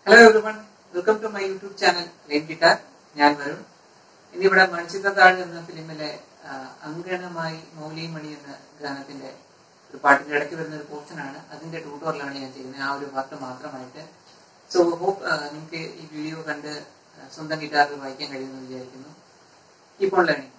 Hello everyone welcome to my YouTube channel rain guitar ഞാൻ വരുൺ ഇന്നിവിടെ മണിച്ചിത്രത്താഴ് എന്ന ഫിലിമിലെ ആ, അങ്കണമായി മൗലിമണി എന്ന ഗാനത്തിന്റെ ഒരു പാട്ടിന്റെ ഇടയ്ക്ക് വരുന്ന ഒരു പോർഷൻ ആണ് അതിന്റെ ട്യൂട്ടോറിയലാണ് ഞാൻ ചെയ്യുന്നത് ആ ഒരു പാട്ട് മാത്രമായിട്ട് സോ ഹോപ്പ് നിങ്ങൾക്ക് ഈ വീഡിയോ കണ്ട് ആ, സ്വന്തം ഗിറ്റാറിൽ വായിക്കാൻ കഴിയുമെന്ന് വിചാരിക്കുന്നു ഇപ്പോൾ ലേണിംഗ്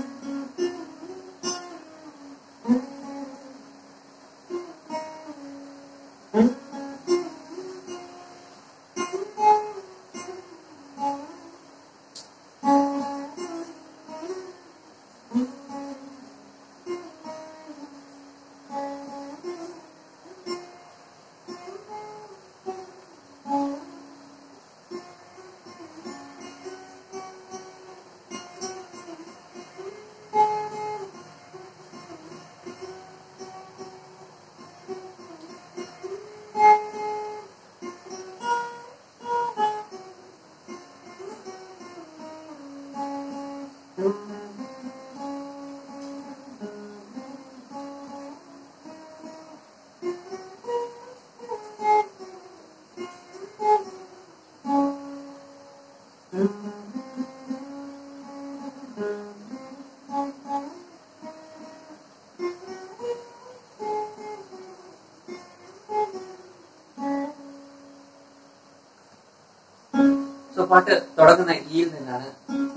സോ പാട്ട് തുടങ്ങുന്ന ഈയിൽ നിന്നാണ്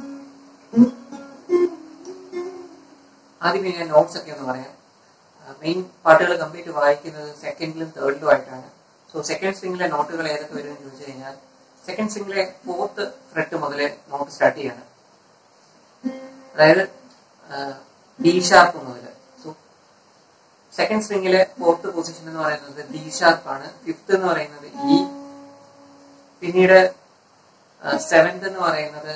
ആദ്യമേ ഞാൻ നോട്ട്സ് ഒക്കെ ഒന്ന് പറയാം മെയിൻ പാട്ടുകൾ കംപ്ലീറ്റ് വായിക്കുന്നത് സെക്കൻഡിലും തേർഡിലും ആയിട്ടാണ് സോ സെക്കൻഡ് സ്ട്രിങ്ങിലെ നോട്ടുകൾ ഏതൊക്കെ വരുമെന്ന് ചോദിച്ചു കഴിഞ്ഞാൽ സെക്കൻഡ് സ്ട്രിങ്ങിലെ ഫോർത്ത് ഫ്രെട്ട് മുതൽ നോട്ട് സ്റ്റാർട്ട് ചെയ്യാണ് അതായത് ഡി ഷാർപ്പ് മുതൽ സോ സെക്കൻഡ് സ്ട്രിങ്ങിലെ ഫോർത്ത് പൊസിഷൻ എന്ന് പറയുന്നത് ഡി ഷാർപ്പ് ആണ് ഫിഫ്ത്ത് എന്ന് പറയുന്നത് ഇ പിന്നീട് സെവൻത് എന്ന് പറയുന്നത്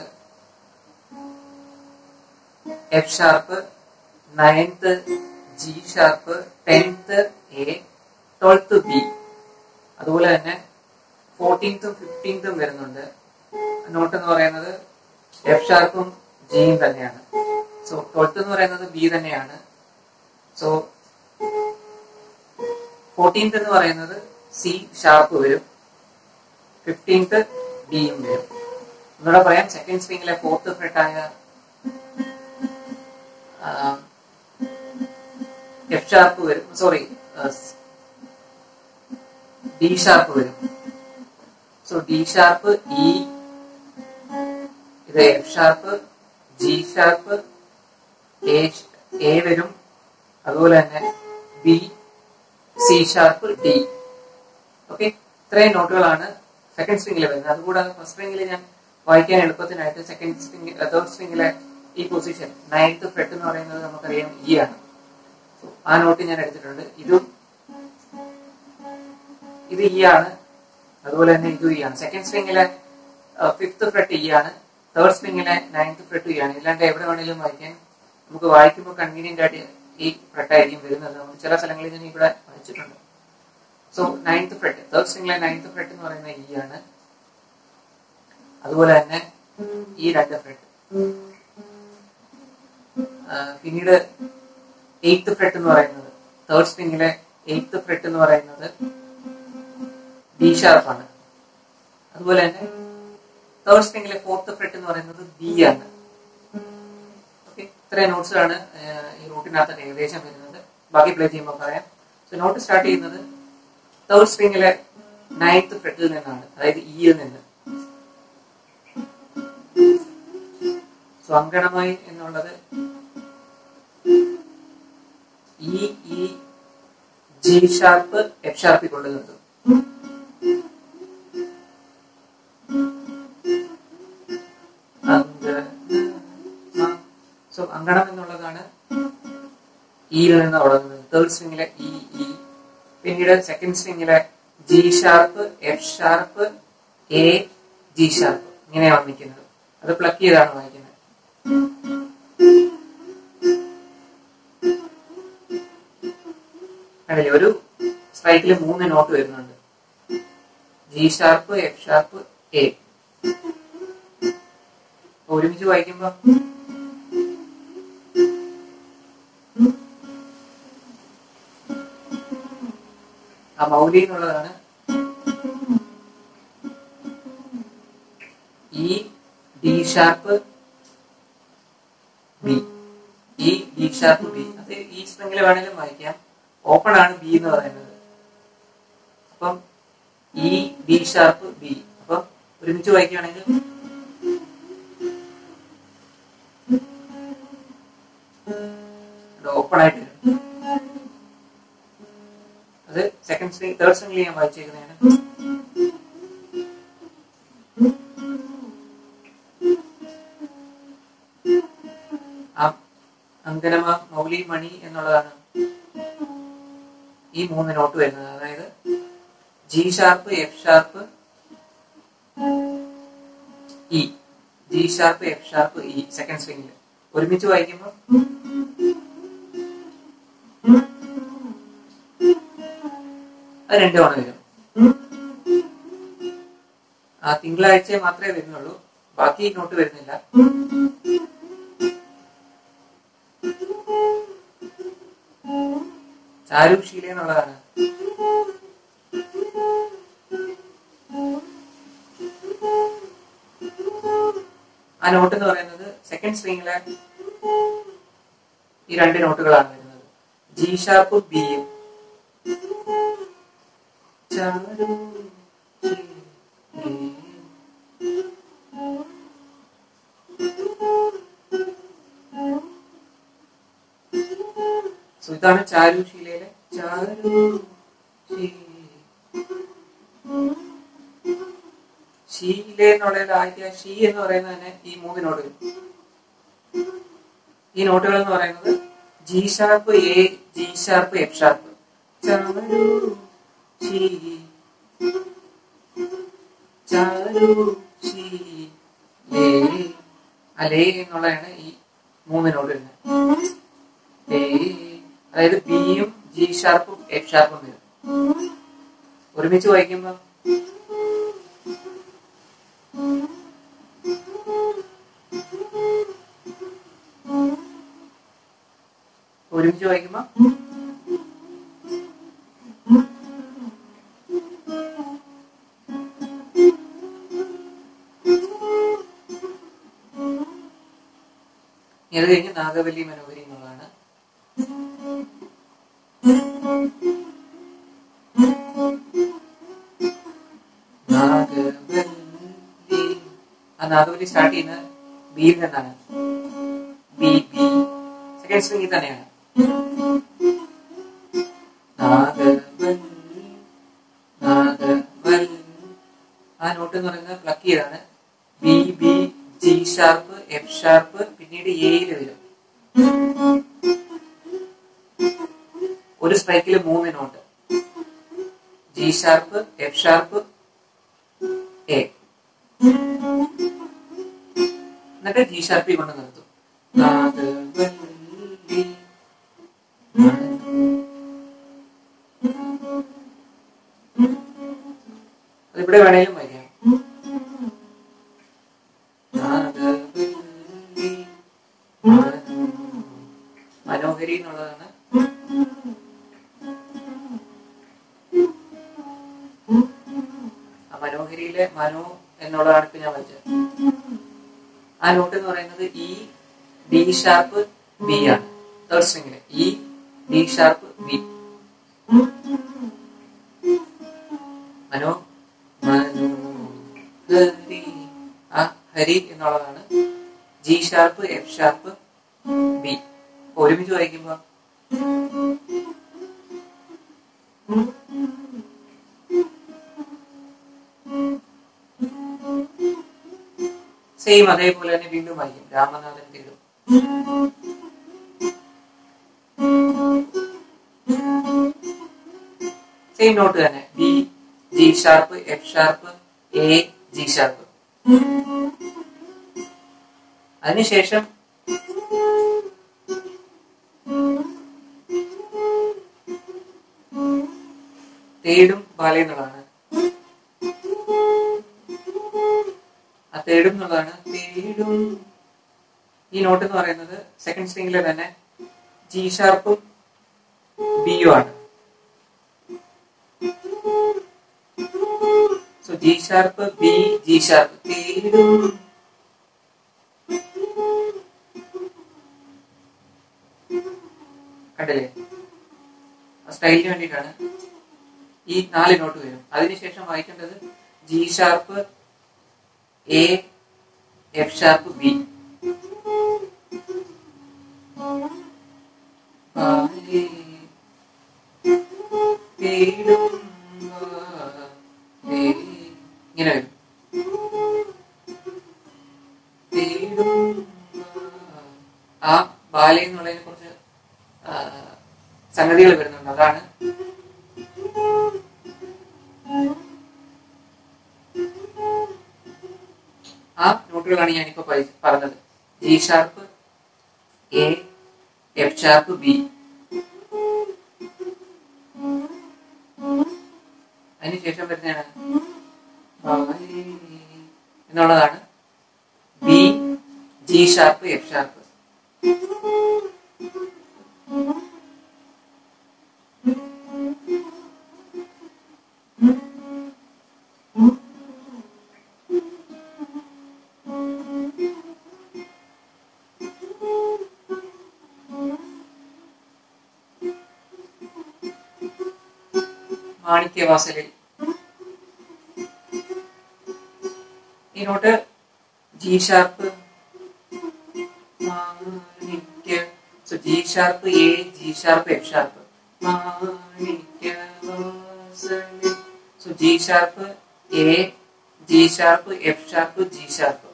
F sharp ninth G sharp tenth A twelfth B അതുപോലെ തന്നെ ഫോർട്ടീൻത്തും ഫിഫ്റ്റീൻത്തും വരുന്നുണ്ട് നോട്ട് എന്ന് പറയുന്നത് എഫ് ഷാർപ്പും ജിയും തന്നെയാണ് സോ ട്വൽത്ത് എന്ന് പറയുന്നത് ബി തന്നെയാണ് സോ ഫോർട്ടീൻത്ത് എന്ന് പറയുന്നത് സി ഷാർപ്പ് വരും ഫിഫ്റ്റീൻത്ത് ഡിയും വരും ഒന്നുകൂടെ പറയാം സെക്കൻഡ് സ്ട്രിങ്ങിലെ ഫോർത്ത് ഫ്രെട്ട് ആയ എഫ് ഷാർപ്പ് വരും സോറി ഡി ഷാർപ്പ് വരും സോ ഡി ഷാർപ്പ് ഇ ഇത് F sharp G sharp A വരും അതുപോലെ തന്നെ B C sharp D okay ഇത്രയും നോട്ടുകളാണ് സെക്കൻഡ് സ്ട്രിങ്ങിൽ വരുന്നത് അതുകൂടാതെ ഫസ്റ്റ് സ്ട്രിങ്ങിൽ ഞാൻ വായിക്കാൻ എളുപ്പത്തിനായിട്ട് സെക്കൻഡ് സ്ട്രിങ് തേർഡ് സ്ട്രിങ്ങിലെ ഈ പൊസിഷൻ നയൻത്ത് ഫ്രെട്ട് എന്ന് പറയുന്നത് നമുക്കറിയാം ഇ ആണ് So, ആ നോട്ട് ഞാൻ എടുത്തിട്ടുണ്ട് ഇതും ഇത് ഇ ആണ് അതുപോലെ തന്നെ ഇതും ഇ ആണ് സെക്കൻഡ് സ്ട്രിങ്ങിലെ ഫിഫ്ത്ത് ഫ്രെട്ട് ഇ ആണ് തേർഡ് സ്ട്രിങ്ങിലെ നയൻത്ത് ഫ്രെട്ട് ഇ ആണ് ഇല്ലാണ്ട് എവിടെ വേണമെങ്കിലും വായിക്കാൻ നമുക്ക് വായിക്കുമ്പോൾ കൺവീനിയന്റ് ആയിട്ട് ഈ ഫ്രെട്ടായിരിക്കും വരുന്നത് നമുക്ക് ചില സ്ഥലങ്ങളിൽ ഞാൻ ഇവിടെ വായിച്ചിട്ടുണ്ട് സോ നയൻത്ത് ഫ്രെട്ട് തേർഡ് സ്ട്രിങ്ങിലെ നയൻത്ത് ഫ്രെട്ട് എന്ന് പറയുന്നത് ഇ ആണ് അതുപോലെ തന്നെ ഈ രണ്ട് ഫ്രെട്ട് പിന്നീട് എയ്ത്ത് ഫ്രെട്ട് എന്ന് പറയുന്നത് തേർഡ് സ്ട്രിങ്ങിലെ എയ്ത്ത് ഫ്രെട്ട് എന്ന് പറയുന്നത് ഡി ഷാർപ്പാണ് അതുപോലെ തന്നെ തേർഡ് സ്ട്രിങ്ങിലെ ഫോർത്ത് ഫ്രെട്ട് എന്ന് പറയുന്നത് ബി ആണ് ഓക്കെ ഇത്രയും നോട്ട്സ് ആണ് ഈ റൂട്ടിനകത്ത് ഏകദേശം വരുന്നത് ബാക്കി പ്ലേ ചെയ്യുമ്പോൾ പറയാം സോ നോട്ട് സ്റ്റാർട്ട് ചെയ്യുന്നത് തേർഡ് സ്ട്രിങ്ങിലെ നയൻത്ത് ഫ്രെട്ടിൽ നിന്നാണ് അതായത് ഇയിൽ നിന്ന് സോ അങ്കണമായി എന്നുള്ളത് E E G sharp F ഷാർപ്പിൽ കൊണ്ട് നിർത്തും സോ അങ്കണം എന്നുള്ളതാണ് ഇയിൽ നിന്ന് തുടങ്ങുന്നത് തേർഡ് സ്ട്രിങ്ങിലെ ഇ ഇ പിന്നീട് സെക്കൻഡ് സ്ട്രിങ്ങിലെ G sharp F sharp A G sharp ഇങ്ങനെയാണ് വന്നിരിക്കുന്നത് അത് പ്ലക്ക് ചെയ്താണ് വായിക്കുന്നത് കണ്ടില്ലേ ഒരു സ്ട്രൈക്കിൽ മൂന്ന് നോട്ട് വരുന്നുണ്ട് G sharp F sharp A ഒരുമിച്ച് വായിക്കുമ്പോ ആ മൗലി എന്നുള്ളതാണ് ഡി ഷാർപ്പ് ബി ഈ ഡി ഷാർപ്പ് ബി അത് ഈ സ്ട്രിംഗിൽ വേണമെങ്കിലും വായിക്കാം ഓപ്പൺ ആണ് ബി എന്ന് പറയുന്നത് അപ്പം ഈ ഡി ഷാർപ്പ് ബി അപ്പം ഒരുമിച്ച് വായിക്കുകയാണെങ്കിൽ ഓപ്പൺ ആയിട്ട് വരും അത് സെക്കൻഡ് സ്ട്രിംഗ് തേർഡ് സ്ട്രിംഗിൽ ഞാൻ വായിച്ചേക്കുന്നതാണ് ആ അങ്കനമ മൗലി മണി എന്നുള്ളതാണ് ഈ മൂന്ന് നോട്ട് വരുന്നത് അതായത് G sharp F sharp E G sharp F sharp E second സ്ട്രിംഗിൽ ഒരുമിച്ച് വായിക്കുമ്പോൾ അത് രണ്ട് തവണ വരും ആ തിങ്കളാഴ്ച മാത്രമേ വരുന്നുള്ളൂ ബാക്കി നോട്ട് വരുന്നില്ല ചാരുശീല എന്നുള്ളതാണ് ആ നോട്ട് എന്ന് പറയുന്നത് സെക്കൻഡ് സ്ട്രിങ്ങിലെ ഈ രണ്ട് നോട്ടുകളാണ് വരുന്നത് ജി ഷാർപ്പ് ബിയും ചാരു സോ ഇതാണ് ചാരുശീലയിലെ ചാരു ശീല എന്നുള്ളതിൽ ആദ്യ ഷീ എന്ന് പറയുന്നത് തന്നെ ഈ മൂന്ന് നോട്ടുകൾ ഈ നോട്ടുകൾ എന്ന് പറയുന്നത് G sharp A G sharp F sharp ചാരു ഷീ ചാരു ഷീ ലേ ആ ലേ എന്നുള്ളതാണ് ഈ മൂന്ന് നോട്ട് വരുന്നത് ലേ അതായത് ബിയും ജി ഷാർപ്പും എഫ് ഷാർപ്പും വരും ഒരുമിച്ച് വായിക്കുമ്പോ ഒരുമിച്ച് വായിക്കുമ്പോ ഇനി അത് കഴിഞ്ഞ് നാഗവല്ലി മനോഹരി എന്നുള്ളതാണ് നാഗവല്ലി ആ നാഗവല്ലി സ്റ്റാർട്ട് ചെയ്യുന്നത് ബിയിൽ നിന്നാണ് ബി ബി സെക്കൻഡ് സ്ട്രിംഗിൽ തന്നെയാണ് നാഗവല്ലി നാഗവല്ലി ആ നോട്ട് എന്ന് പറയുന്നത് പ്ലക്ക് ചെയ്താണ് B B G sharp F sharp പിന്നീട് എയിൽ വരും ഒരു സ്ട്രൈക്കിൽ മൂന്ന് note G sharp F sharp A എന്നിട്ട് ജി ഷാർപ്പിൽ കൊണ്ട് നിർത്തും നാഗവല്ലി അതിവിടെ വേണേലും വരാം നാഗവല്ലി മനോ- മനോഹരി എന്നുള്ളതാണ് ആ മനോഹരിയിലെ മനു എന്നുള്ളതാണ് ഇപ്പൊ ഞാൻ വായിച്ചത് ആ നോട്ട് എന്ന് പറയുന്നത് ഇ ഡി ഷാർപ്പ് ബി ആണ് തേർഡ് സ്ട്രിംഗില് ഇ ഡി ഷാർപ്പ് ബി മനോ മനു ഹരി ആ ഹരി എന്നുള്ളതാണ് G sharp F sharp B ഒരുമിച്ച് വായിക്കുമ്പോ സെയിം അതേപോലെ തന്നെ വീണ്ടും വായിക്കും രാമനാഥൻ തേടും സെയിം നോട്ട് തന്നെ B G sharp F sharp A G sharp അതിനുശേഷം തേടും ബാല എന്നുള്ളതാണ് ആ തേടും എന്നുള്ളതാണ് തേടും ഈ നോട്ട് എന്ന് പറയുന്നത് സെക്കൻഡ് സ്ട്രിംഗിലെ തന്നെ ജി ഷാർപ്പും ബിയും ആണ് so G sharp B G sharp തേടും കണ്ടില്ലേ ആ സ്റ്റൈലിന് വേണ്ടിയിട്ടാണ് ഈ നാല് നോട്ട് വരും അതിനുശേഷം വായിക്കേണ്ടത് G sharp A F sharp B ഇങ്ങനെ വരും ആ ബാലയിൽ നിന്നുള്ളതിനെ കുറിച്ച് സംഗതികൾ വരുന്നുണ്ട് അതാണ് ആ നോട്ടുകളാണ് ഞാനിപ്പോ പരി- പറഞ്ഞത് G sharp A F sharp B അതിനുശേഷം വരുന്നതാണ് ബാലി എന്നുള്ളതാണ് B G sharp F sharp മാണിക്യവാസലിൽ ഈ നോട്ട് ജി ഷാർപ്പ് മാണിക്യ so G sharp A G sharp F sharp മാണിക്യവാസലിൽ so G sharp A G sharp F sharp G sharp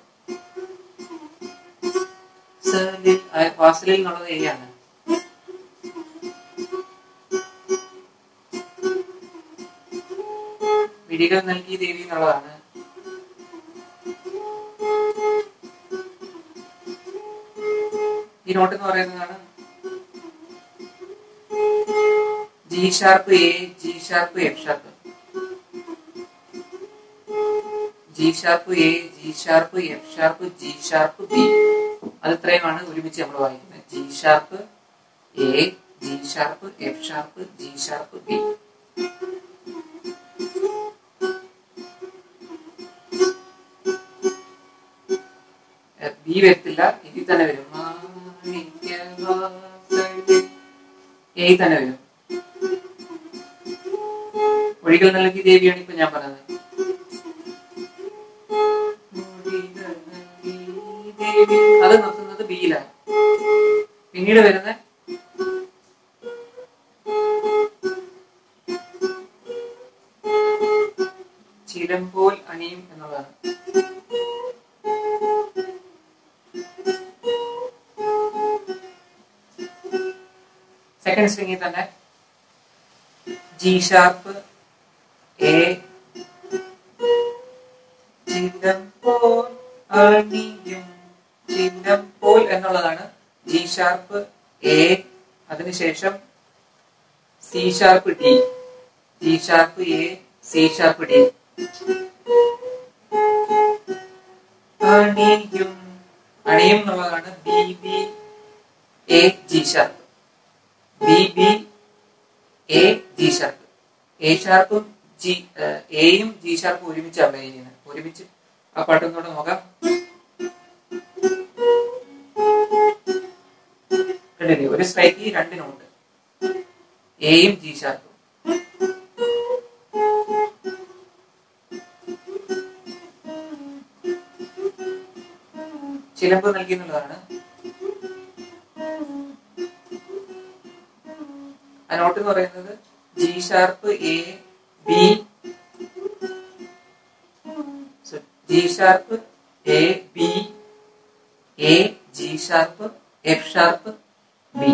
സലിൽ ആ, വാസലിൽ എന്നുള്ളത് എ ആണ് വിടികൾ നൽകി ദേവി എന്നുള്ളതാണ് ഈ നോട്ട് എന്ന് പറയുന്നതാണ് G sharp A G sharp F sharp G sharp A G sharp F sharp G sharp B അത് ഇത്രയുമാണ് ഒരുമിച്ച് നമ്മൾ വായിക്കുന്നത് G sharp A G sharp F sharp G sharp B B വരത്തില്ല ഇതിൽ തന്നെ വരും എ തന്നെ വരും ഒഴികൾ നൽകി ദേവിയാണ് ഇപ്പൊ ഞാൻ പറഞ്ഞത് ഒഴികൾ നൽകി ദേവി. അത് നിർത്തുന്നത് ബിയിലാണ് പിന്നീട് വരുന്ന ചിലമ്പോൾ അണിയും എന്നുള്ളതാണ് സെക്കൻഡ് സ്ട്രിങ്ങിൽ തന്നെ ജി ഷാർപ്പ് എ ചിലപ്പോൾ അണിയും ചിലപ്പോൾ എന്നുള്ളതാണ് ജി ഷാർപ്പ് എ അതിനുശേഷം C sharp D G sharp A C sharp D അണിയും അണിയും എന്നുള്ളതാണ് B B A G sharp B B A G sharp A ഷാർപ്പും ജി എയും ജി ഷാർപ്പും ഒരുമിച്ച് അപ്ലൈ ചെയ്യുന്നത് ഒരുമിച്ച് ആ പാട്ടൊന്നുകൂടെ നോക്കാം കണ്ടില്ലേ ഒരു സ്ട്രൈക്ക് രണ്ട് നോട്ട് എയും ജി ഷാർപ്പും ചിലമ്പ് നൽകിയെന്നുള്ളതാണ് ആ നോട്ട് എന്ന് പറയുന്നത് G sharp A B G sharp A B A G sharp F sharp B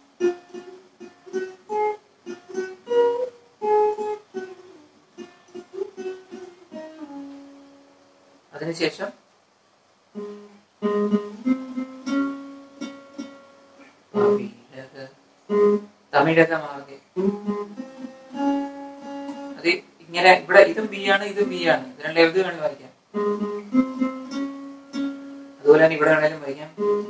അതിനുശേഷം തമിഴക മാർഗെ അത് ഇങ്ങനെ ഇവിടെ ഇതും ബി ആണ് ഇതും ബി ആണ് ഇത് രണ്ടും എഴുതി വേണമെങ്കിൽ വായിക്കാം അതുപോലെ തന്നെ ഇവിടെ വേണേലും വായിക്കാം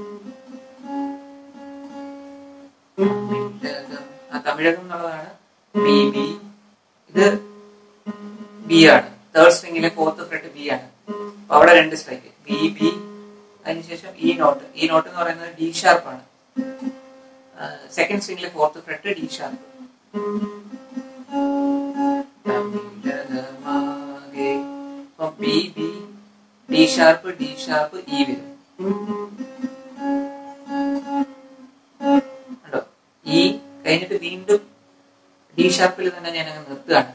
തമിഴകം ആ തമിഴകം എന്നുള്ളതാണ് ബി ബി ഇത് ബി ആണ് തേർഡ് സ്ട്രിങ്ങിലെ ഫോർത്ത് ഫ്രെഡ് ബി ആണ് അപ്പൊ അവിടെ രണ്ട് സ്ട്രൈക്ക് ബി ബി അതിനുശേഷം ഈ നോട്ട് ഈ നോട്ട് എന്ന് പറയുന്നത് ഡി ഷാർപ്പ് ആണ് സെക്കൻഡ് സ്ട്രിംഗിലെ fourth fret D sharp B B D sharp D sharp E വരും കണ്ടോ ഈ കഴിഞ്ഞിട്ട് വീണ്ടും ഡി ഷാർപ്പിൽ തന്നെ ഞാൻ അങ്ങ് നിർത്തുകയാണ്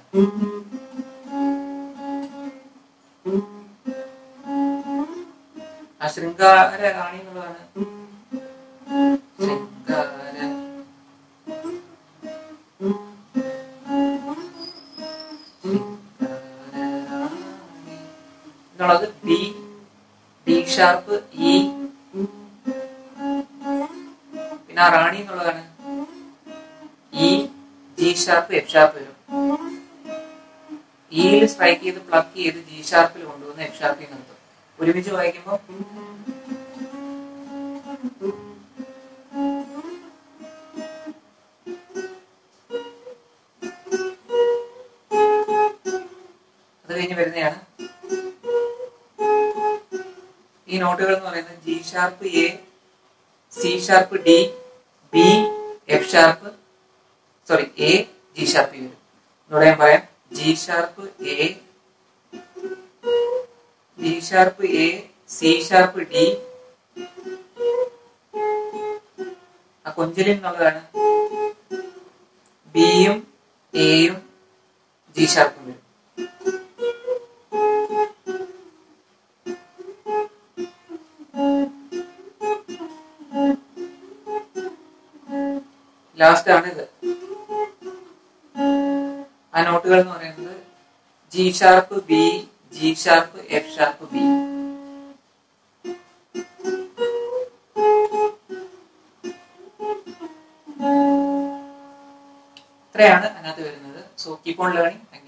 ആ ശൃംഗാര റാണി എന്നുള്ളതാണ് ശൃംഗാര എന്നുള്ളത് ബി ഡി ഷാർപ്പ് ഇ പിന്നെ ആ റാണി എന്നുള്ളതാണ് E G sharp F sharp വരും ഇയിൽ സ്ട്രൈക്ക് ചെയ്ത് പ്ലക്ക് ചെയ്ത് ജി ഷാർപ്പിൽ കൊണ്ടുവന്ന് എഫ് ഷാർപ്പിൽ നിർത്തും ഒരുമിച്ച് വായിക്കുമ്പോൾ അത് കഴിഞ്ഞ് വരുന്നതാണ് ഈ നോട്ടുകൾ എന്ന് പറയുന്നത് G sharp A C sharp D B F sharp sorry A G sharp വരും എന്നോട് ഞാൻ പറയാം G sharp A G sharp A C sharp D ആ കൊഞ്ചലിൽ എന്നുള്ളതാണ് ബിയും എയും ജി ഷാർപ്പും വരും ലാസ്റ്റ് ആണ് ഇത് ആ നോട്ടുകൾ എന്ന് പറയുന്നത് G sharp B G sharp F sharp B ഇത്രയാണ് അതിനകത്ത് വരുന്നത് so keep on learning thank